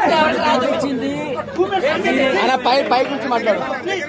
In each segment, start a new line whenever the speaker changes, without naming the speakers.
ఇచ్చింది
ఆయన పై పై గురించి మాట్లాడు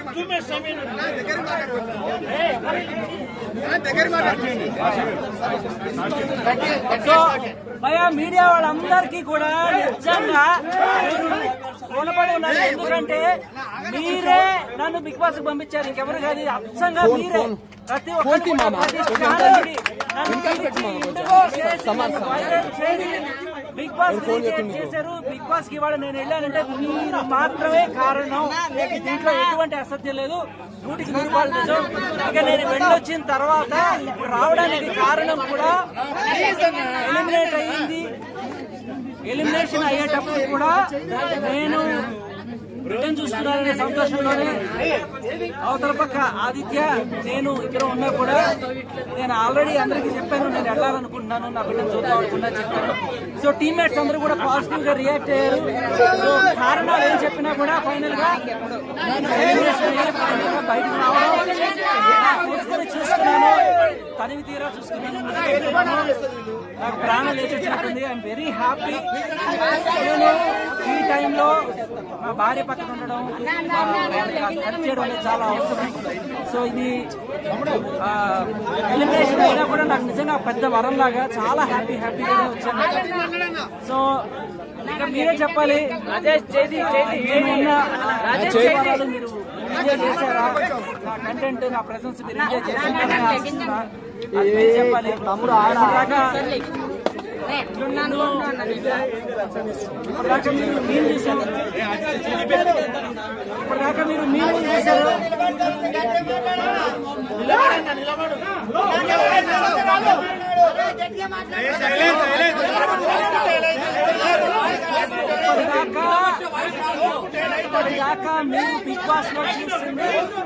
సో భయ మీడియా వాళ్ళందరికీ కూడా నిజంగా రుణపడి ఉన్నారు ఎందుకంటే మీరే నన్ను బిగ్ బాస్ కి పంపించారు ఇంకెవరు కాదు ఇది అచ్చంగా మీరే ప్రతి ఒక్కరికి
మామ.
ప్రతి
కొంచెం
ఛానల్ కి నన్ను
వెనకాల పెట్టు మామ,
పిలిచి
కొంచెం.
ఇంటికో చేసి
సమాన్,
నన్ను
సమాన్.
వైరల్ చేసి బిగ్ బాస్
నేను ఫోన్
క్రియేట్
చేస్తున్నా నీకు.
చేశారు బిగ్ బాస్ కి ఇవాళ నేను వెళ్ళానంటే మీరు మాత్రమే కారణం దీంట్లో ఎటువంటి అసత్యం లేదు నూటికి నూరు రూపాయలు నిజం ఇక నేను వెళ్ళొచ్చిన తర్వాత ఇప్పుడు రావడానికి కారణం కూడా ఎలిమినేట్ అయ్యింది ఎలిమినేషన్ అయ్యేటప్పుడు కూడా నేను రిటర్న్ చూస్తున్నాననే సంతోషంలోనే అవతల పక్క ఆదిత్య నేను ఇక్కడ ఉన్నా కూడా నేను ఆల్రెడీ అందరికీ చెప్పాను నేను వెళ్ళాలనుకుంటున్నాను నా బిడ్డను చూద్దాం అనుకున్నా చెప్పాను సో టీమ్మేట్స్ అందరూ కూడా పాజిటివ్ గా రియాక్ట్ అయ్యారు సో కారణాలు ఏం చెప్పినా కూడా ఫైనల్ గా నేను elimination అయ్యి final గా బయటకు రావడం నా కూతురు చూస్తున్నాను తనివి తీరా చూస్తున్నాను నాకు ప్రాణం లేచి వచ్చినట్టుంది ఐఎమ్ వెరీ హ్యాపీ నేను ఈ టైంలో మా భార్య పక్కన ఉండడం మా వాళ్ళకి హెల్ప్ చేయడం అనేది చాలా అవసరం సో ఇది ఎలిమినేషన్ అయినా కూడా నాకు నిజంగా పెద్ద వరం లాగా చాలా హ్యాపీ హ్యాపీగా వచ్చాను సో ఇంకా మీరే చెప్పాలి రాజేష్ చేది ఏమైనా రాజేష్ చేయాలి మీరు ఎంజాయ్ చేశారా నా కంటెంట్ నా ప్రెసెన్స్ మీరు ఎంజాయ్ చేశారని ఆశిస్తున్నా. అది మీరు చెప్పాలి తమ్ముడు ఆడాక ఇప్పటిదాకా మీరు మీన్ చూశారు ఇప్పటిదాకా మీరు మీన్ చూశారు ఇప్పటిదాకా ఇప్పటిదాకా మీరు బిగ్ బాస్ లో చూసింది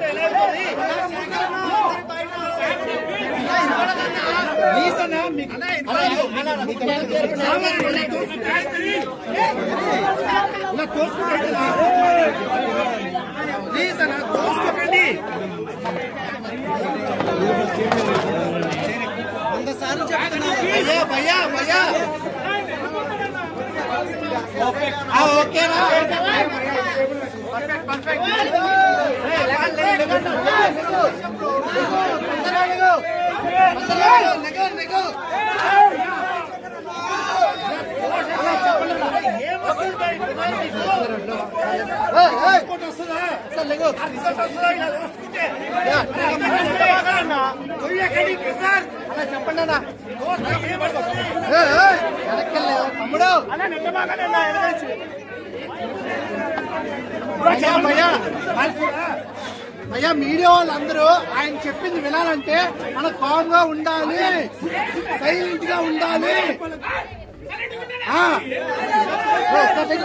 అయ్యా మీడియా వాళ్ళందరూ ఆయన చెప్పింది వినాలంటే మన కామ్ గా ఉండాలి సైలెంట్ గా ఉండాలి ఆ. ఓ, ఒక్కసారి-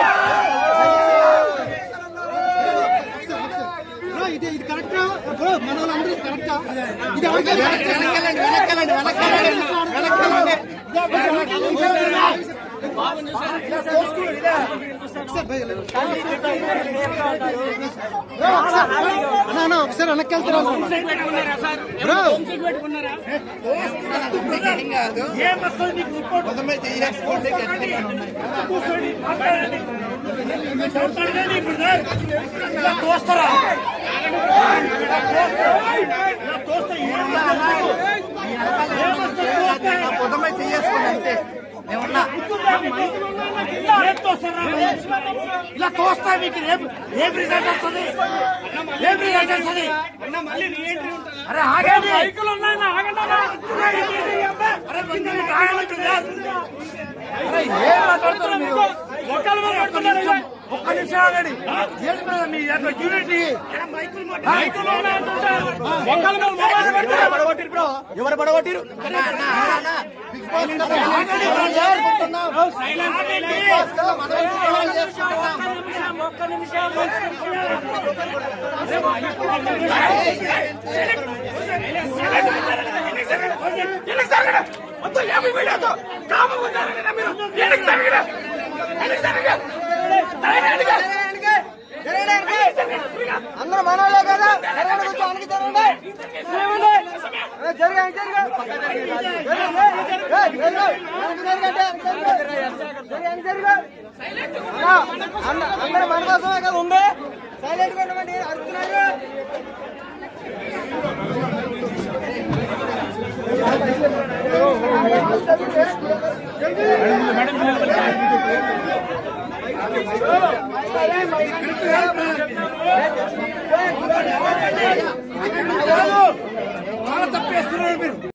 బ్రో, ఇది ఇది కరెక్టా బ్రో మన వాళ్ళందరూ ఇది కరెక్టా ఇది ఎవరికి వెనక్కెళ్ళండి వెనక్కెళ్ళండి వెనక్కెళ్ళండి వెనక్కెళ్ళండి అన్నా, అన్నా, ఒకసారి వెనక్కి వెళ్తారా బ్రో పొదమై చేసుకోండి అంతే ఏమన్నా ఇలా తోస్తా మీకు ఏం ఏం రిజల్ట్ వస్తుంది ఏం రిజల్ట్ వస్తుంది అరే ఆగండి అరే కొంచెం ఆగండి అరే ఏం మాట్లాడుతున్నారు మీరు ఒక్క నిమిషం, ఒక్క నిమిషం ఆగండి ఏంటి మేడం మీ యొక్క యూనిటీ ఎవరు పడగొట్టిరు
ఒక్క నిమిషం
అందరూ మనోళ్ళే కదా జరగండి కొంచెం వెనక్కి జరగండి ఏ, జరగండి జరగండి జరగండి ఏ, జరగండి. వెనక్కి జరగండి, వెనక్కి జరగండి. జరగండి, జరగండి. అన్నా,
అందరూ మన కోసమే కదా ఉంది సైలెంట్ గా ఉండమండి అడుగుతున్నారు
మేడం